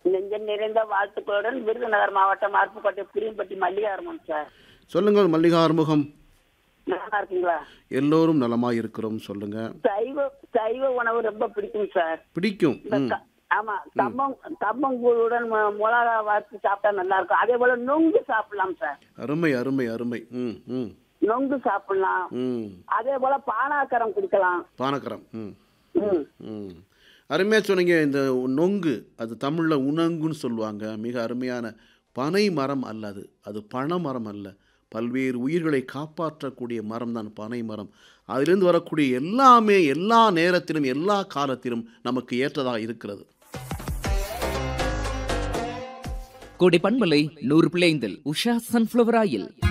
நெஞ்சம் நிறைந்த வாழ்த்துக்களுடன் விருதுநகர் மாவட்டம் அருப்புக்கோட்டை புரியம்பட்டி மல்லிகாரமன் சார் சொல்லுங்கள் மல்லிகா ஆறுமுகம் நல்லா இருக்கீங்களா எல்லோரும் நலமாய் இருக்கிறோம் சொல்லுங்க சைவ சைவ உணவு ரொம்ப பிடிக்கும் சார் பிடிக்கும் இந்த ம் க- ஆமா கம்பம் கம்பங்கூழுடன் மு- மிளகா வறுத்து சாப்பிட்டா நல்லா இருக்கும் அதே போல நொங்கு சாப்பிடலாம் சார் அருமை அருமை அருமை ம் ம் நொங்கு சாப்பிடலாம் ம் அதே போல பானாக்கரம் குடிக்கலாம் பானக்கரம் ம் ம் ம் அருமையாக சொன்னீங்க இந்த நொங்கு அது தமிழில் உணங்குன்னு சொல்லுவாங்க மிக அருமையான பனை மரம் அல்ல அது அது பனை மரம் அல்ல பல்வேறு உயிர்களை காப்பாற்றக்கூடிய மரம் தான் பனை மரம் அதிலிருந்து வரக்கூடிய எல்லாமே எல்லா நேரத்திலும் எல்லா காலத்திலும் நமக்கு ஏற்றதாக இருக்கிறது கோடை பண்பலை நூறு பிள்ளைந்தில் உஷா சன்ஃப்ளவர் ஆயில்